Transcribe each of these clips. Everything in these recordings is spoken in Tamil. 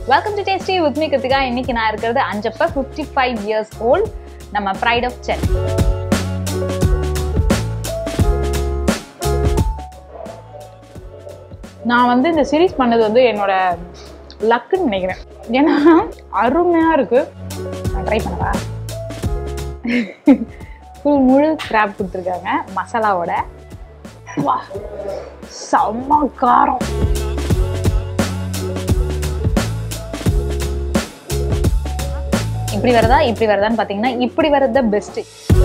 Welcome to tasty with me Krithika இன்னைக்கு நான் இருக்கிறது Anjappa fifty five years old நம்ம ப்ரைட் ஆஃப் சென் நான் வந்து இந்த சீரிஸ் பண்ணது வந்து என்னோட லக்குன்னு நினைக்கிறேன் ஏன்னா அருமையா இருக்கு நான் ட்ரை பண்ணவா ஃபுல் முழு கிராப் கொடுத்துருக்காங்க மசாலாவோட வா செம்ம காரம் இப்படி வரதா இப்படி வரதான்னு பார்த்தீங்கன்னா இப்படி வரது பெஸ்ட்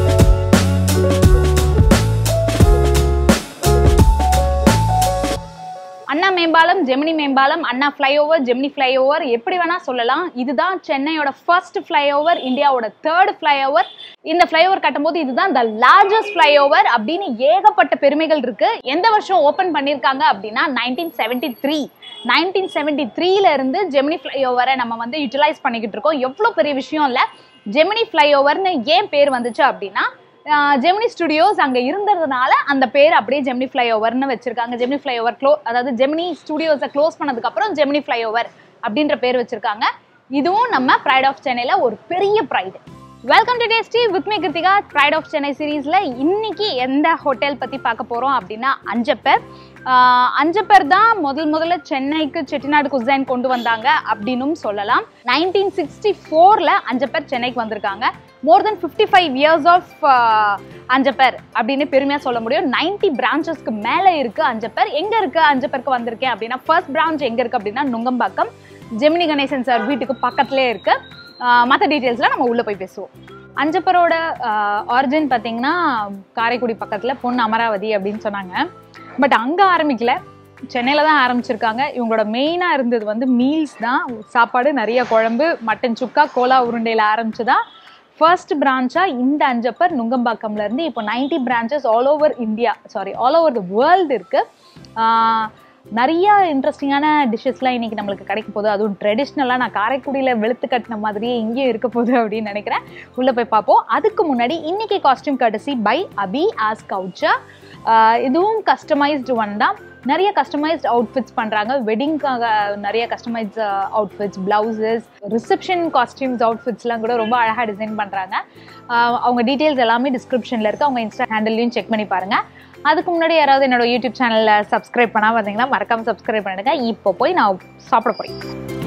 அண்ணா மேம்பாலம் ஜெமினி மேம்பாலம் அண்ணா ஃப்ளைஓவர் ஜெமினி ஃப்ளைஓவர் எப்படி வேணா சொல்லலாம் இதுதான் சென்னையோட ஃபர்ஸ்ட் ஃப்ளைஓவர் இந்தியாவோட தேர்ட் ஃப்ளைஓவர் இந்த ஃப்ளைஓவர் கட்டும்போது இதுதான் த லார்ஜஸ்ட் ஃப்ளைஓவர் அப்படின்னு ஏகப்பட்ட பெருமைகள் இருக்கு எந்த வருஷம் ஓபன் பண்ணியிருக்காங்க அப்படின்னா nineteen seventy three nineteen seventy த்ரீல இருந்து ஜெமினி ஃப்ளைஓவரை நம்ம வந்து யூட்டிலைஸ் பண்ணிக்கிட்டு இருக்கோம் எவ்வளோ பெரிய விஷயம் இல்லை ஜெமினி ஃப்ளைஓவர்னு ஏன் பேர் வந்துச்சு அப்படின்னா ஆஹ் ஜெமினி ஸ்டுடியோஸ் அங்கே இருந்ததுனால அந்த பேர் அப்படியே ஜெமினி ஃப்ளைஓவர்னு வச்சிருக்காங்க ஜெமினி ஃப்ளைஓவர் க்ளோ அதாவது ஜெமினி ஸ்டுடியோஸை க்ளோஸ் பண்ணதுக்கப்புறம் ஜெமினி ஃப்ளைஓவர் அப்படின்ற பேர் வச்சிருக்காங்க இதுவும் நம்ம ப்ரைட் ஆஃப் சென்னையில் ஒரு பெரிய pride welcome to tasty with me Krithika pride of Chennai சீரீஸில் இன்னைக்கு எந்த ஹோட்டல் பற்றி பார்க்க போகிறோம் அப்படின்னா அஞ்சப்பர் ஆஹ் அஞ்சப்பர் தான் முதல் முதல்ல சென்னைக்கு செட்டிநாடு குசைன் கொண்டு வந்தாங்க அப்படின்னும் சொல்லலாம் நைன்டீன் சிக்ஸ்டி ஃபோரில் அஞ்சப்பர் சென்னைக்கு வந்திருக்காங்க more then fifty five years of Anjappar அப்படின்னு பெருமையாக சொல்ல முடியும் நைன்டி பிரான்ச்சஸ்க்கு மேலே இருக்குது அஞ்சப்பர் எங்கே இருக்குது அஞ்சப்பருக்கு வந்திருக்கேன் அப்படின்னா ஃபர்ஸ்ட் பிரான்ச் எங்கே இருக்குது அப்படின்னா நுங்கம்பாக்கம் ஜெமினி கணேசன் சார் வீட்டுக்கு பக்கத்துலேயே இருக்குது மற்ற டீட்டெயில்ஸ்லாம் நம்ம உள்ளே போய் பேசுவோம் அஞ்சப்பரோட ஆரிஜின் பார்த்தீங்கன்னா காரைக்குடி பக்கத்தில் பொன் அமராவதி அப்படின்னு சொன்னாங்க பட் அங்கே ஆரம்பிக்கல சென்னையில் தான் ஆரம்பிச்சிருக்காங்க இவங்களோட மெயினாக இருந்தது வந்து மீல்ஸ் தான் சாப்பாடு நிறைய குழம்பு மட்டன் சுக்கா கோலா உருண்டையில் ஆரம்பிச்சு தான் ஃபர்ஸ்ட் பிரான்ச்சாக இந்த அஞ்சப்பர் நுங்கம்பாக்கம்ல இருந்து இப்போ ninety branches all over India sorry all over the world இருக்குது நிறைய இன்ட்ரெஸ்டிங்கான டிஷ்ஷஸ்லாம் இன்னைக்கு நம்மளுக்கு கிடைக்க போகுது அதுவும் ட்ரெடிஷ்னலாக நான் காரைக்குடியில் வெளுத்து கட்டின மாதிரியே இங்கேயும் இருக்க போகுது அப்படின்னு நினைக்கிறேன் உள்ளே போய் பார்ப்போம் அதுக்கு முன்னாடி இன்னைக்கு காஸ்டியூம் கட்டசி பை அபி ஆஸ் கவுச்சா இதுவும் கஸ்டமைஸ்டு ஒன் தான் நிறைய கஸ்டமைஸ்ட் அவுட்ஃபிட்ஸ் பண்ணுறாங்க வெட்டிங்க்காக நிறைய customise outfits blouses reception costumes அவுட்ஃபிட்ஸ்லாம் கூட ரொம்ப அழகாக டிசைன் பண்ணுறாங்க அவங்க டீட்டெயில்ஸ் எல்லாமே டிஸ்கிரிப்ஷனில் இருக்குது அவங்க இன்ஸ்டா ஹேண்டில்லையும் செக் பண்ணி பாருங்கள் அதுக்கு முன்னாடி யாராவது என்னோட யூடியூப் சேனலில் சப்ஸ்கிரைப் பண்ணால் பார்த்தீங்கன்னா மறக்காமல் சப்ஸ்கிரைப் பண்ணிடுங்க இப்போ போய் நான் சாப்பிட போகிறேன்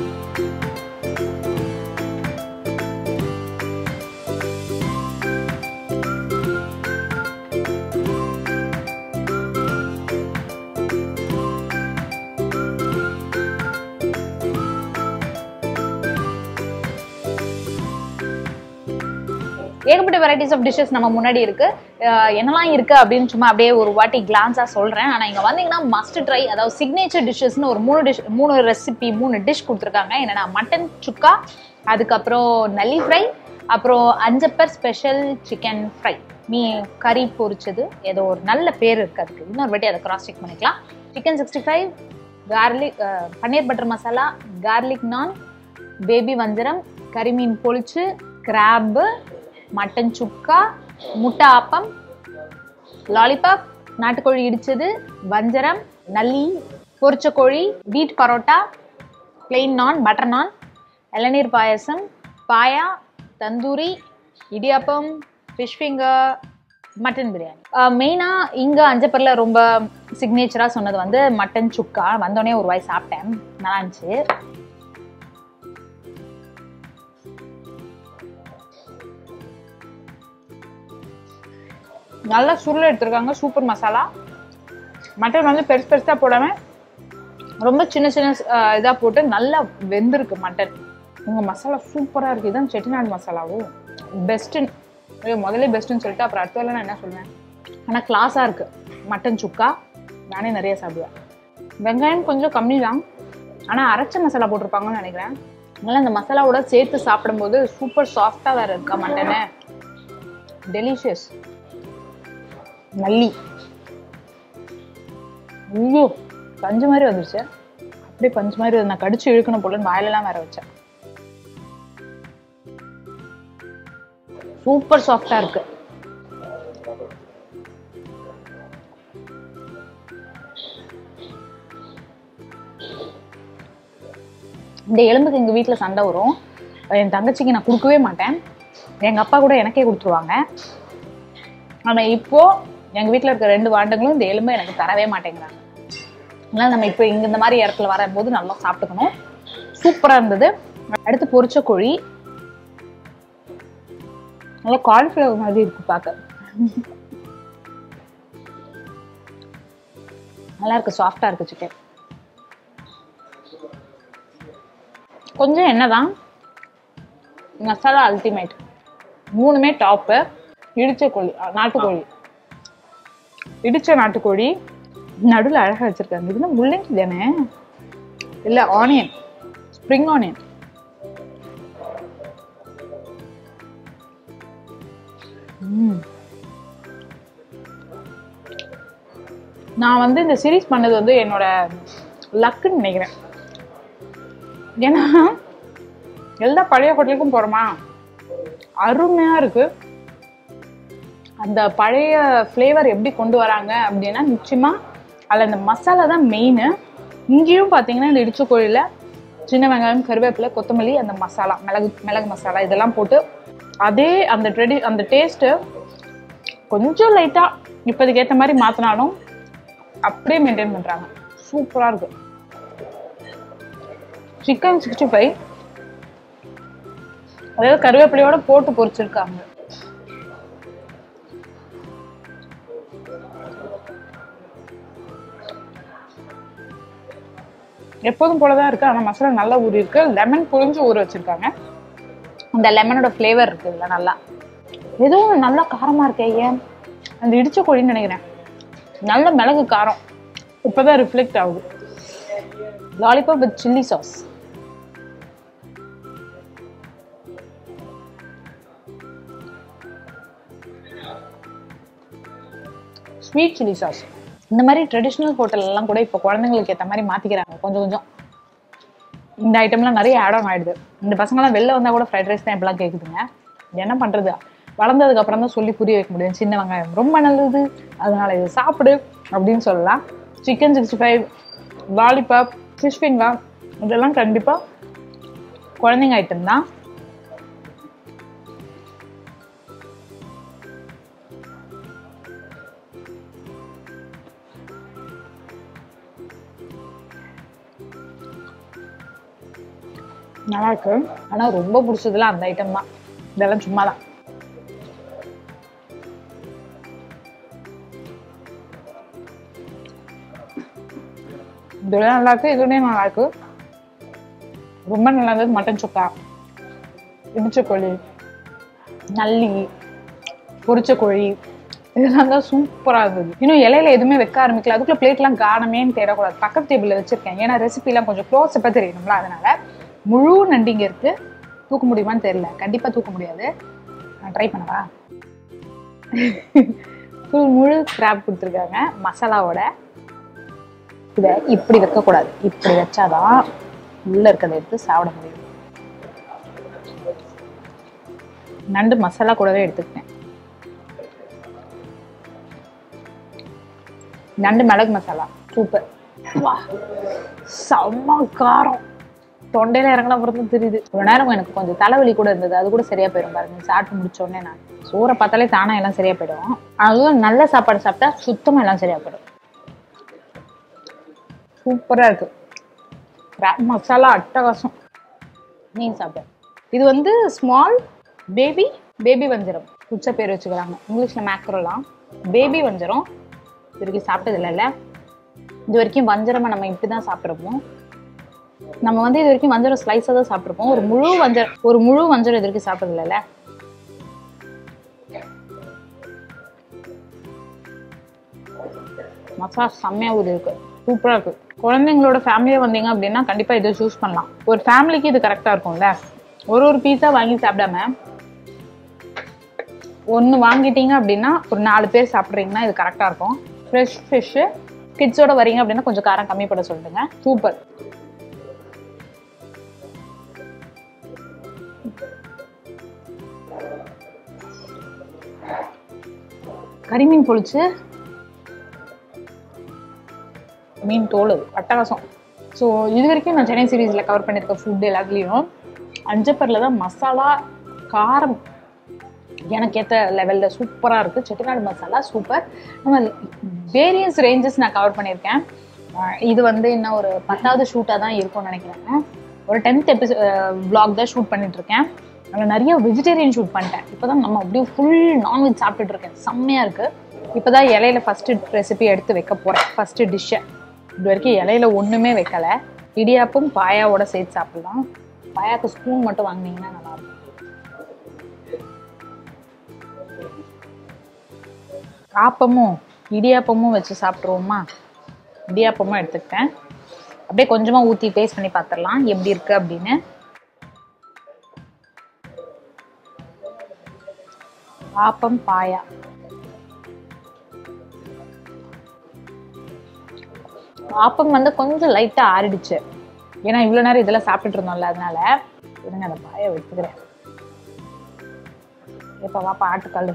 ஏகப்பட்ட வெரைட்டிஸ் ஆஃப் டிஷ்ஷஸ் நம்ம முன்னாடி இருக்கு அஹ் என்னெல்லாம் இருக்கு அப்படின்னு சும்மா அப்படியே ஒரு வாட்டி கிளான்ஸா சொல்றேன் ஆனா இங்க வந்தீங்கன்னா மஸ்ட் ட்ரை அதாவது சிக்னேச்சர் டிஷ்ஷஸ்னு ஒரு மூணு டிஷ் மூணு ரெசிபி மூணு டிஷ் கொடுத்துருக்காங்க என்னன்னா மட்டன் சுக்கா அதுக்கப்புறம் நல்லி ஃப்ரை அப்புறம் அஞ்சப்பர் ஸ்பெஷல் சிக்கன் ஃப்ரை மீ கறி பொரிச்சது ஏதோ ஒரு நல்ல பேர் இருக்கு அதுக்கு இன்னொரு வாட்டி அதை கிராஸ் செக் பண்ணிக்கலாம் chicken sixty five garlic paneer butter masala garlic naan baby வஞ்சரம் கறிமீன் பொரிச்சு கிராப்பு மட்டன் சுக்கா முட்டை ஆப்பம் லாலிபாப் நாட்டுக்கோழி இடிச்சது வஞ்சரம் நல்லி பொரிச்ச கோழி வீட் பரோட்டா பிளெயின் நான் பட்டர் நான் இளநீர் payasam paya tandoori idiyappam fish finger mutton biryani மெயினாக இங்கே அஞ்சப்பரில் ரொம்ப சிக்னேச்சராக சொன்னது வந்து மட்டன் சுக்கா வந்தோடனே ஒரு வாய் சாப்பிட்டேன் நல்லா இருந்துச்சு நல்லா சுருள் எடுத்திருக்காங்க சூப்பர் மசாலா மட்டன் வந்து பெருசு பெருசாக போடாம ரொம்ப சின்ன சின்ன இதாக போட்டு நல்லா வெந்திருக்கு மட்டன் உங்கள் மசாலா சூப்பராக இருக்குது இதான் செட்டிநாடு மசாலாவும் பெஸ்ட்டுன்னு ஐயோ முதல்ல பெஸ்ட்டுன்னு சொல்லிட்டு அப்புறம் அடுத்த வேலை நான் என்ன சொல்லுவேன் ஆனால் கிளாஸாக இருக்குது மட்டன் சுக்கா நானே நிறைய சாப்பிடுவேன் வெங்காயம் கொஞ்சம் கம்மி தான் ஆனால் அரைச்ச மசாலா போட்டிருப்பாங்கன்னு நினைக்கிறேன் அதனால் அந்த மசாலாவோட சேர்த்து சாப்பிடும்போது சூப்பர் சாஃப்டாக வேறு இருக்கா மட்டனு டெலிஷியஸ் நல்லி ஐயோ பஞ்சு மாதிரி வந்துருச்சு அப்படியே பஞ்சு மாதிரி வந்து நான் கடிச்சு இழுக்கணும் போலன்னு வாயிலெல்லாம் வேற வச்சேன் சூப்பர் சாஃப்டா இருக்கு இந்த எலும்புக்கு எங்கள் வீட்டில் சண்டை வரும் என் தங்கச்சிக்கு நான் கொடுக்கவே மாட்டேன் எங்கள் அப்பா கூட எனக்கே கொடுத்துருவாங்க ஆனால் இப்போ எங்கள் வீட்டில் இருக்க ரெண்டு வாண்டுங்களும் இந்த எலும்பை எனக்கு தரவே மாட்டேங்கிறாங்க அதனால நம்ம இப்போ இங்கே இந்த மாதிரி இடத்துல வரும்போது நல்லா சாப்பிட்டுக்கணும் சூப்பராக இருந்தது அடுத்து பொரிச்ச கோழி நல்லா காலிஃப்ளவர் மாதிரி இருக்கு பார்க்க நல்லா இருக்கு சாஃப்டா இருக்கு சிக்கன் கொஞ்சம் என்னதான் மசாலா அல்டிமேட் மூணுமே டாப்பு இடிச்ச கோழி அஹ், நாட்டுக்கோழி இடிச்ச நாட்டுக்கோழி நடுவில் அழகா வச்சிருக்காங்க இது என்ன முள்ளங்கி தானே இல்லை ஆனியன் ஸ்ப்ரிங் ஆனியன் ம். நான் வந்து இந்த சீரிஸ் பண்ணது வந்து என்னோட லக்குன்னு நினைக்கிறேன் ஏன்னா எல்லா பழைய ஹோட்டலுக்கும் போறோமா அருமையா இருக்கு அந்த பழைய ஃப்ளேவர் எப்படி கொண்டு வராங்க அப்படின்னா நிச்சயமா அதில் இந்த மசாலா தான் மெயின் இங்கேயும் பார்த்தீங்கன்னா இந்த இடிச்ச கோழியில் சின்ன வெங்காயம் கருவேப்பிலை கொத்தமல்லி அந்த மசாலா மிளகு மிளகு மசாலா இதெல்லாம் போட்டு அதே அந்த ட்ரெடி அந்த டேஸ்ட்டு கொஞ்சம் லைட்டாக இப்போதைக்கு ஏற்ற மாதிரி மாற்றினாலும் அப்படியே மெயின்டைன் பண்ணுறாங்க சூப்பராக இருக்கு சிக்கன் சிக்ஸ்டி ஃபைவ் அதாவது கருவேப்பிலையோட போட்டு பொரிச்சிருக்காங்க எப்போதும் போலதான் இருக்கு ஆனா மசாலா நல்லா ஊறி இருக்கு லெமன் புழிஞ்சு ஊற வச்சிருக்காங்க அந்த லெமனோட ஃப்ளேவர் இருக்கு இதுல நல்லா எதுவும் நல்லா காரமா இருக்கே ஏன் அந்த இடிச்ச கோழின்னு நினைக்கிறேன் நல்ல மிளகு காரம் இப்பதான் ரிஃப்ளெக்ட் ஆகுது lollipop with chilli sauce sweet chilli sauce இந்த மாதிரி ட்ரெடிஷ்னல் ஹோட்டல் எல்லாம் கூட இப்போ குழந்தைங்களுக்கு ஏற்ற மாதிரி மாத்திக்கிறாங்க கொஞ்சம் கொஞ்சம் இந்த ஐட்டம்லாம் நிறைய ஆட் ஆன் ஆயிடுது இந்த பசங்களாம் வெளில வந்தா கூட ஃப்ரைட் ரைஸ் தான் இப்பெல்லாம் கேட்குதுங்க என்ன பண்றது வளர்ந்ததுக்கு அப்புறம் தான் சொல்லி புரிய வைக்க முடியும் சின்ன வெங்காயம் ரொம்ப நல்லது அதனால இதை சாப்பிடு அப்படின்னு சொல்லலாம் chicken sixty five lollipop fish finger இதெல்லாம் கண்டிப்பா குழந்தைங்க ஐட்டம் தான் நல்லா இருக்கு ஆனா ரொம்ப பிடிச்சதுல அந்த ஐட்டம் தான் இதெல்லாம் சும்மா தான் இதுல நல்லா இருக்கு இதுலயும் நல்லா இருக்கு ரொம்ப நல்லா இருந்தது மட்டன் சுக்கா இடிச்ச கோழி நல்லி பொரிச்ச கோழி இதெல்லாம் தான் சூப்பரா இருந்தது இன்னும் இலையில எதுவுமே வைக்க ஆரம்பிக்கல அதுக்குள்ள பிளேட்லாம் காணமேன்னு தேடக்கூடாது பக்கத்து டேபிள்ல வச்சிருக்கேன் ஏன்னா ரெசிபிலாம் கொஞ்சம் க்ளோஸ் அப்ப தெரியணும்ல அதனால முழு நண்டிங்க இருக்கு தூக்க முடியுமான்னு தெரியல கண்டிப்பா தூக்க முடியாது நான் ட்ரை பண்ணவா ஃபுல் முழு கிராப் கொடுத்துருக்காங்க மசாலாவோட இதை இப்படி வைக்கக்கூடாது இப்படி வச்சாதான் உள்ள இருக்கிறத எடுத்து சாப்பிட முடியும் நண்டு மசாலா கூடவே எடுத்துக்கிட்டேன் நண்டு மிளகு மசாலா சூப்பர் வா செம்ம காரம் தொண்டையில இறங்கின பிறகு தெரியுது ஒரு நேரம் எனக்கு கொஞ்சம் தலைவலி கூட இருந்தது அது கூட சரியா போயிடும் பாருங்க சாப்பிட்டு முடிச்ச உடனே நான் சோறை பார்த்தாலே தானா எல்லாம் சரியா போயிடும் அதுவும் நல்ல சாப்பாடு சாப்பிட்டா சுத்தமா எல்லாம் சரியா போயிடும் சூப்பரா இருக்கு கிராப் மசாலா அட்டகாசம் நீ சாப்பிட இது வந்து ஸ்மால் பேபி பேபி வஞ்சரம் புதுசா பேர் வச்சுக்கிறாங்க இங்கிலீஷ்ல மேக்ரோலாம் பேபி வஞ்சரம் இது வரைக்கும் சாப்பிட்டது இல்லைல்ல இது வரைக்கும் வஞ்சரமா நம்ம இப்படி தான் சாப்பிட்ருப்போம் நம்ம வந்து இது வரைக்கும் வஞ்சரம் ஸ்லைஸாக தான் சாப்பிட்ருப்போம் ஒரு முழு வஞ்சரம் ஒரு முழு வஞ்சரம் இது வரைக்கும் சாப்பிட்டது இல்லைல்ல மசாலா செம்மையா ஊதி இருக்கு சூப்பரா இருக்கு குழந்தைங்களோட ஃபேமிலியா வந்தீங்க அப்படின்னா கண்டிப்பா இதை சூஸ் பண்ணலாம் ஒரு ஃபேமிலிக்கு இது கரெக்டா இருக்கும்ல ஒரு ஒரு பீஸா வாங்கி சாப்பிடாம ஒன்று வாங்கிட்டீங்க அப்படின்னா ஒரு நாலு பேர் சாப்பிட்றீங்கன்னா இது கரெக்டாக இருக்கும் ஃப்ரெஷ் ஃபிஷ்ஷு கிட்ஸோட வரீங்க அப்படின்னா கொஞ்சம் காரம் கம்மி பண்ண சொல்லிட்டுங்க சூப்பர் கரிமீன் பொழிச்சு மீன் தோல் அது. அட்டகாசம் ஸோ இது வரைக்கும் நான் சென்னை சீரீஸில் கவர் பண்ணியிருக்க ஃபுட் எல்லாத்துலேயும் அஞ்சப்பரில் தான் மசாலா காரம் எனக்கு ஏற்ற லெவலில் சூப்பராக இருக்குது செட்டிநாடு மசாலா சூப்பர் நம்ம வேரியன்ஸ் ரேஞ்சஸ் நான் கவர் பண்ணியிருக்கேன் அஹ் இது வந்து இன்னும் ஒரு பத்தாவது ஷூட்டாக தான் இருக்கும்னு நினைக்கிறேன் ஒரு டென்த் எபிசோ vlog தான் ஷூட் பண்ணிட்டு இருக்கேன் அதில் நிறைய வெஜிடேரியன் ஷூட் பண்ணிட்டேன் இப்போ தான் நம்ம அப்படியே ஃபுல் நான்வெஜ் சாப்பிட்டுட்டு இருக்கேன் செம்மையாக இருக்குது இப்போ தான் இலையில ஃபஸ்ட்டு ரெசிபி எடுத்து வைக்க போகிறேன் ஃபஸ்ட்டு டிஷ்ஷை இது வரைக்கும் இலையில ஒன்றுமே வைக்கலை இடியாப்பும் பாயாவோட சேர்த்து சாப்பிடலாம் பாயாக்கு ஸ்பூன் மட்டும் வாங்கினீங்கன்னா நல்லாயிருக்கும் ஆப்பமும் இடியாப்பமும் வச்சு சாப்பிட்ருவோமா இடியாப்பமும் எடுத்துக்கிட்டேன் அப்படியே கொஞ்சமாக ஊற்றி டேஸ்ட் பண்ணி பார்த்துடலாம் எப்படி இருக்கு அப்படின்னு ஆப்பம் பாயா ஆப்பம் வந்து கொஞ்சம் லைட்டாக ஆறிடுச்சு ஏன்னா இவ்வளோ நேரம் இதெல்லாம் சாப்பிட்டுட்டு இருந்தோம்ல அதனால இருங்க அந்த பாயை வச்சுக்கிறேன் எப்போ வாப்பா ஆட்டுக்கல்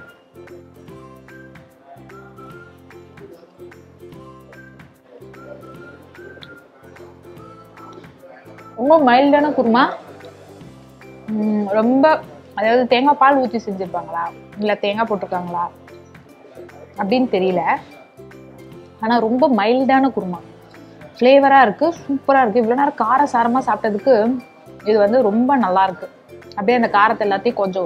ரொம்ப மைல்டான குருமா ம், ரொம்ப அதாவது தேங்காய் பால் ஊற்றி செஞ்சுருப்பாங்களா இல்லை தேங்காய் போட்டிருக்காங்களா அப்படின்னு தெரியல ஆனால் ரொம்ப மைல்டான குருமா ஃப்ளேவராக இருக்குது சூப்பராக இருக்குது இவ்வளோ நேரம் கார சாரமாக சாப்பிட்டதுக்கு இது வந்து ரொம்ப நல்லா இருக்கு அப்படியே அந்த காரத்தை எல்லாத்தையும் கொஞ்சம்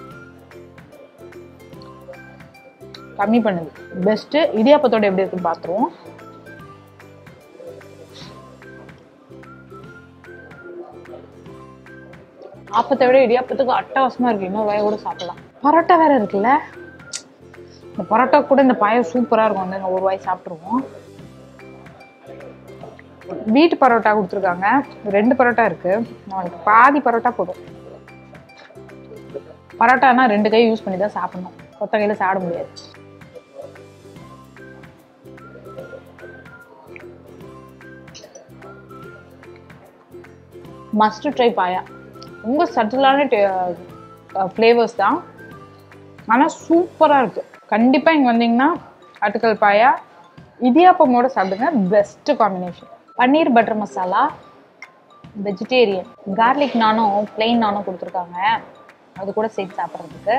கம்மி பண்ணுது பெஸ்ட்டு இடியாப்பத்தோட எப்படி இருக்குன்னு பார்த்துருவோம் ஆப்பத்தை விட இடியாப்பத்துக்கு அட்டகாசமா இருக்கு இன்னொரு வாயை கூட சாப்பிடலாம் பரோட்டா வேற இருக்குல்ல இந்த பரோட்டா கூட இந்த பாயம் சூப்பரா இருக்கும் வந்து ஒரு வாய் சாப்பிட்ருவோம் வீட்டு பரோட்டா கொடுத்துருக்காங்க ரெண்டு பரோட்டா இருக்கு நம்மளுக்கு பாதி பரோட்டா போதும் பரோட்டானா ரெண்டு கை யூஸ் பண்ணி தான் சாப்பிடணும் கொத்த கையில சாப்பிட முடியாது மஸ்ட் ட்ரை பாயா ரொம்ப சட்டிலான ஃப்ளேவர்ஸ் தான் ஆனால் சூப்பராக இருக்குது கண்டிப்பாக இங்கே வந்தீங்கன்னா ஆட்டுக்கல் பாயா இடியாப்பமோட சாப்பிடுங்க best combination paneer butter masala vegetarian garlic நானும் பிளெயின் நானும் கொடுத்துருக்காங்க அது கூட சேர்த்து சாப்பிட்றதுக்கு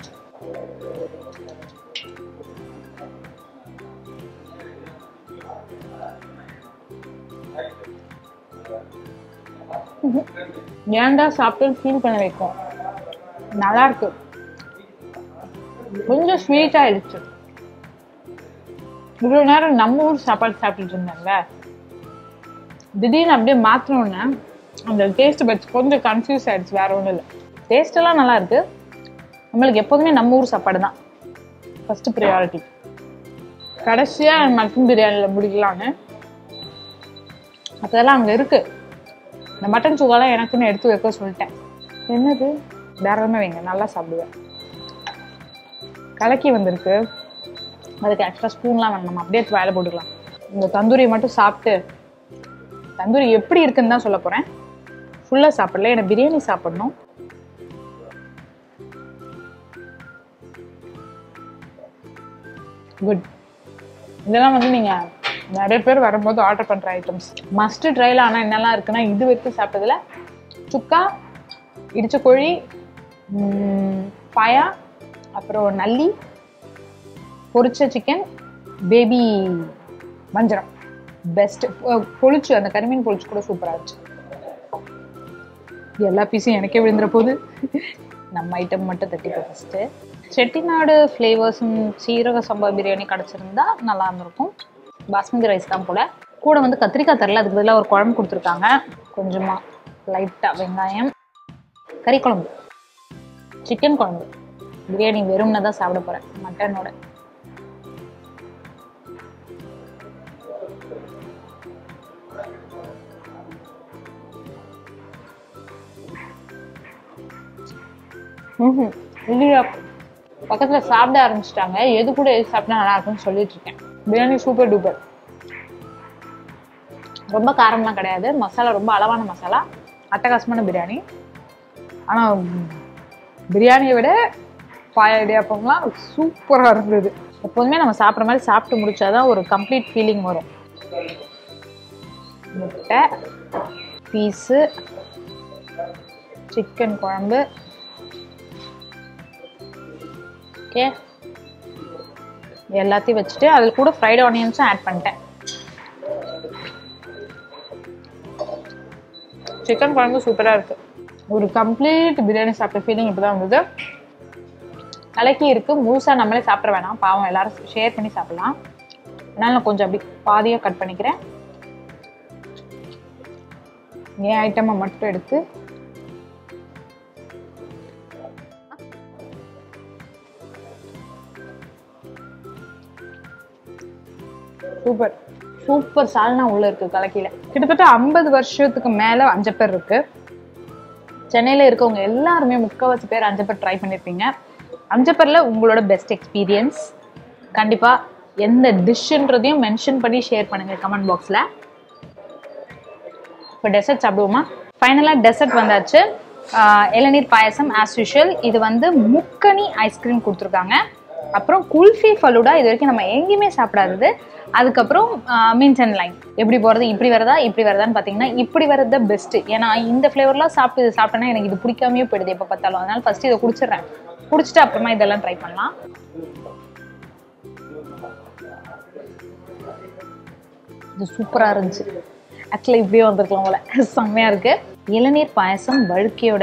ஏன்டா சாப்பிட்டு ஃபீல் பண்ண வைக்கும் நல்லா இருக்கு கொஞ்சம் ஸ்வீட் ஆயிடுச்சு இவ்வளோ நேரம் நம்ம ஊர் சாப்பாடு சாப்பிட்டுட்டு இருந்தேன்ல திடீர்னு அப்படியே மாற்றினோன்னே அந்த டேஸ்ட் பட்ஸ் கொஞ்சம் கன்ஃபியூஸ் ஆயிடுச்சு வேற ஒன்றும் இல்லை டேஸ்ட் எல்லாம் நல்லா இருக்கு நம்மளுக்கு எப்போதுமே நம்ம ஊர் சாப்பாடு தான் ஃபர்ஸ்ட் ப்ரியாரிட்டி கடைசியாக மட்டன் பிரியாணியில் முடிக்கலான்னு அதெல்லாம் அங்கே இருக்கு இந்த மட்டன் சுகாலாம் எனக்குன்னு எடுத்து வைக்க சொல்லிட்டேன் என்னது தாராளமாக வைங்க நல்லா சாப்பிடுவேன் கலக்கி வந்திருக்கு அதுக்கு எக்ஸ்ட்ரா ஸ்பூன்லாம் வேணும் நம்ம அப்படியே எடுத்து வேலை போட்டுக்கலாம் இந்த தந்தூரியை மட்டும் சாப்பிட்டு தந்தூரி எப்படி இருக்குன்னு தான் சொல்ல போகிறேன் ஃபுல்லாக சாப்பிடல எனக்கு பிரியாணி சாப்பிடணும் குட் இதெல்லாம் வந்து நீங்கள் நிறைய பேர் வரும்போது ஆர்டர் பண்ணுற ஐட்டம்ஸ் மஸ்ட் ட்ரைல ஆனால் என்னெல்லாம் இருக்குன்னா இது வரைக்கும் சாப்பிட்டதுல சுக்கா இடிச்ச கோழி ம், பாயா அப்புறம் நல்லி பொரிச்ச சிக்கன் பேபி வஞ்சரம் பெஸ்ட் பொழிச்சு அந்த கரிமீன் பொழிச்சு கூட சூப்பராக இருந்துச்சு எல்லா பீஸும் எனக்கே விழுந்துற போது நம்ம ஐட்டம் மட்டும் தட்டிப்போம் ஃபஸ்ட்டு செட்டிநாடு ஃப்ளேவர்ஸும் சீரக சம்பா பிரியாணி கிடச்சிருந்தா நல்லா இருந்திருக்கும் பாஸ்மதி ரைஸ் தான் போல கூட வந்து கத்திரிக்காய் தரல அதுக்கு பதிலாக ஒரு குழம்பு கொடுத்துருக்காங்க கொஞ்சமாக லைட்டாக வெங்காயம் கறி குழம்பு சிக்கன் குழம்பு பிரியாணி வெறும்னு தான் சாப்பிட போகிறேன் மட்டனோட ம்ஹும். இல்லையா பக்கத்துல சாப்பிட ஆரம்பிச்சிட்டாங்க எது கூட எது சாப்பிட்டா நல்லா இருக்கும்னு சொல்லிட்டு இருக்கேன் பிரியாணி சூப்பர் டூப்பர் ரொம்ப காரம்லாம் கிடையாது மசாலா ரொம்ப அளவான மசாலா அட்டகாசமான பிரியாணி ஆனா ம், பிரியாணியை விட பாய இடியாப்பம்லாம் சூப்பரா இருந்தது எப்போதுமே நம்ம சாப்பிட்ற மாதிரி சாப்பிட்டு முடிச்சாதான் ஒரு கம்ப்ளீட் ஃபீலிங் வரும் முட்டை பீஸு சிக்கன் குழம்பு ஓகே எல்லாத்தையும் வச்சுட்டு அதில் கூட ஃப்ரைட் ஆனியன்ஸும் ஆட் பண்ணிட்டேன் சிக்கன் குழம்பு சூப்பராக இருக்கு ஒரு கம்ப்ளீட் பிரியாணி சாப்பிட்ட ஃபீலிங் இப்போ தான் வந்தது கலக்கி இருக்கு முழுசாக நம்மளே சாப்பிட வேணாம் பாவம் எல்லாரும் ஷேர் பண்ணி சாப்பிடலாம் அதனால நான் கொஞ்சம் அப்படி பாதியாக கட் பண்ணிக்கிறேன் என் ஐட்டமை மட்டும் எடுத்து சூப்பர் சூப்பர் சால்னா உள்ள இருக்கு கலக்கில கிட்டத்தட்ட ஐம்பது வருஷத்துக்கு மேல அஞ்சப்பர் இருக்கு சென்னையில இருக்கவங்க எல்லாருமே முக்கால்வாசி பேர் அஞ்சப்பர் ட்ரை பண்ணிருப்பீங்க அஞ்சப்பர்ல உங்களோட பெஸ்ட் எக்ஸ்பீரியன்ஸ் கண்டிப்பா எந்த டிஷ்ன்றதையும் மென்ஷன் பண்ணி ஷேர் பண்ணுங்க கமெண்ட் பாக்ஸ்ல இப்போ டெசர்ட் சாப்பிடுவோமா ஃபைனலாக டெசர்ட் வந்தாச்சு ஆஹ் இளநீர் பாயசம் ஆஸ் யூஷுவல் இது வந்து முக்கனி ஐஸ்கிரீம் கொடுத்துருக்காங்க அப்புறம் குல்ஃபி ஃபலூடா இது வரைக்கும் நம்ம எங்கேயுமே சாப்பிடாதது அதுக்கப்புறம் மீன்ஸ் அண்ட் லைன் எப்படி போகிறது இப்படி வரதா இப்படி வரதான்னு பார்த்தீங்கன்னா இப்படி வரது தான் பெஸ்ட்டு ஏன்னா இந்த ஃப்ளேவர்லாம் சாப்பிட்டு இது சாப்பிட்டேன்னா எனக்கு இது பிடிக்காமையே போயிடுது எப்போ பார்த்தாலும் அதனால ஃபஸ்ட்டு இதை குடிச்சிடுறேன் குடிச்சிட்டு அப்புறமா இதெல்லாம் ட்ரை பண்ணலாம் இது சூப்பராக இருந்துச்சு ஆக்சுவலாக இப்படியே வந்திருக்கலாம் போல செம்மையாக இருக்கு இளநீர் பாயசம் வழுக்கையோட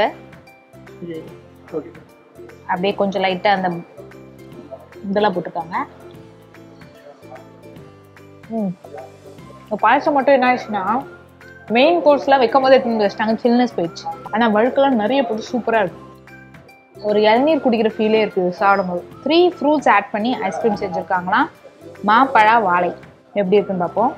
அப்படியே கொஞ்சம் லைட்டாக அந்த இதெல்லாம் போட்டிருக்காங்க ம் இந்த பாயசம் மட்டும் என்ன ஆயிடுச்சுன்னா மெயின் கோர்ஸ்லாம் வைக்கும் போது எடுத்து வந்து வச்சிட்டாங்க சில்னஸ் போயிடுச்சு ஆனால் வழுக்கெல்லாம் நிறைய போட்டு சூப்பராக இருக்கு ஒரு இளநீர் குடிக்கிற ஃபீலே இருக்குது சாப்பிடும்போது த்ரீ ஃப்ரூட்ஸ் ஆட் பண்ணி ஐஸ்கிரீம் செஞ்சுருக்காங்களாம் மாப்பழா வாழை எப்படி இருக்குன்னு பார்ப்போம்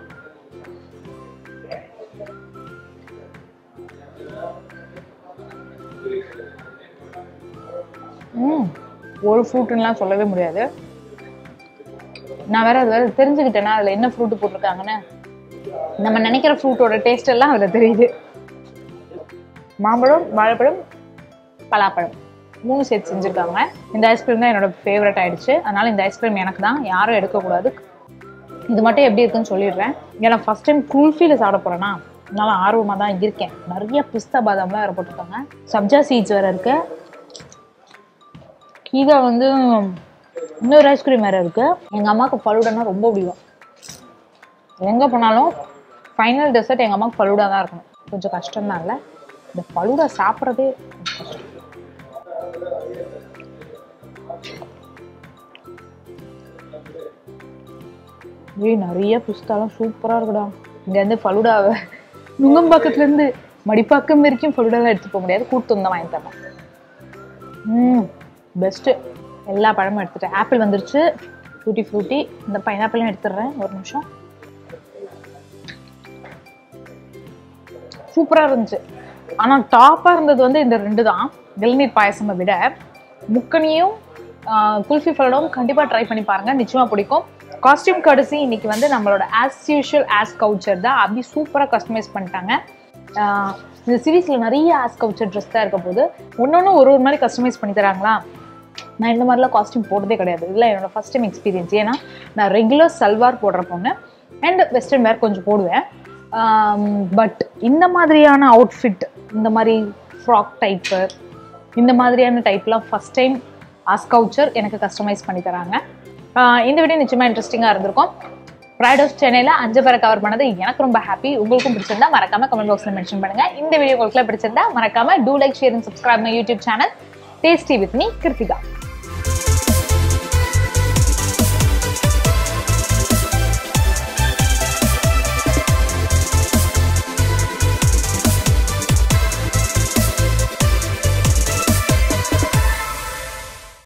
ம் ஒரு ஃப்ரூட்டுன்னெலாம் சொல்லவே முடியாது நான் வேற அது வேற தெரிஞ்சுக்கிட்டேன்னா அதில் என்ன ஃப்ரூட் போட்டிருக்காங்கன்னு நம்ம நினைக்கிற ஃப்ரூட்டோட டேஸ்ட் எல்லாம் அதில் தெரியுது மாம்பழம் வாழைப்பழம் பலாப்பழம் மூணு சேர்த்து செஞ்சுருக்காங்க இந்த ஐஸ்கிரீம் தான் என்னோட ஃபேவரட் ஆயிடுச்சு அதனால இந்த ஐஸ்கிரீம் எனக்கு தான் யாரும் எடுக்கக்கூடாது இது மட்டும் எப்படி இருக்குன்னு சொல்லிடுறேன் ஏன்னா ஃபர்ஸ்ட் டைம் குல்ஃபியில் சாப்பிட போகிறேன்னா அதனால ஆர்வமாக தான் இருக்கேன் நிறைய பிஸ்தா பாதாம்லாம் வேறு போட்டிருக்காங்க சப்ஜா சீட்ஸ் வேறு இருக்கு கீழே வந்து இன்னொரு ஐஸ்கிரீம் வேறு இருக்கு எங்கள் அம்மாவுக்கு ஃபலூடானா ரொம்ப பிடிக்கும் எங்கே போனாலும் ஃபைனல் டெசர்ட் எங்கள் அம்மாவுக்கு ஃபலூடா தான் இருக்கணும் கொஞ்சம் கஷ்டம் தான் இல்லை இந்த ஃபலூடா சாப்பிட்றதே கொஞ்சம் கஷ்டம் ஏய் நிறைய பிஸ்தாலாம் சூப்பராக இருக்குடா இங்கேருந்து ஃபலூடாவை நுங்கம்பாக்கத்துலேருந்து மடிப்பாக்கம் வரைக்கும் ஃபலூடாலாம் எடுத்து போக முடியாது கூட்டு தான் வாங்கி தரேன் ம் பெஸ்ட்டு எல்லா பழமும் எடுத்துட்டேன் ஆப்பிள் வந்துருச்சு ஃப்ரூட்டி ஃப்ரூட்டி இந்த பைனாப்பிளும் எடுத்துடுறேன் ஒரு நிமிஷம் சூப்பராக இருந்துச்சு ஆனால் டாப்பாக இருந்தது வந்து இந்த ரெண்டு தான் இளநீர் பாயசமை விட முக்கனியும் குல்ஃபி ஃபலோடும் கண்டிப்பாக ட்ரை பண்ணி பாருங்கள் நிச்சயமாக பிடிக்கும் காஸ்டியூம் கடைசி இன்னைக்கு வந்து நம்மளோட ஆஸ் யூஷுவல் ஆஸ் கவுச்சர் தான் அப்படி சூப்பராக கஸ்டமைஸ் பண்ணிட்டாங்க ஆஹ் இந்த சீரீஸில் நிறைய ஆஸ் கவுச்சர் ட்ரெஸ் தான் இருக்க போது ஒன்று ஒரு ஒரு மாதிரி கஸ்டமைஸ் பண்ணி தராங்களா நான் இந்த மாதிரிலாம் காஸ்டியூம் போட்டதே கிடையாது இதெல்லாம் என்னோட ஃபஸ்ட் டைம் எக்ஸ்பீரியன்ஸ் ஏன்னா நான் ரெகுலர் சல்வார் போடுற பொண்ணு அண்ட் வெஸ்டர்ன் வேர் கொஞ்சம் போடுவேன் பட் இந்த மாதிரியான அவுட்ஃபிட் இந்த மாதிரி ஃப்ராக் டைப்பு இந்த மாதிரியான டைப்லாம் ஃபஸ்ட் டைம் ஆஸ்கவுச்சர் எனக்கு கஸ்டமைஸ் பண்ணி தராங்க ஆஹ் இந்த வீடியோ நிச்சயமாக இன்ட்ரெஸ்டிங்காக இருந்திருக்கும் ப்ரைட் ஆஃப் சென்னையில் அஞ்சு பேரை கவர் பண்ணது எனக்கு ரொம்ப ஹாப்பி உங்களுக்கும் பிடிச்சிருந்தா மறக்காம கமெண்ட் பாக்ஸில் மென்ஷன் பண்ணுங்க இந்த வீடியோ உங்களுக்கு பிடிச்சிருந்தா மறக்காம to like share and subscribe my YouTube channel tasty with me Kiruthika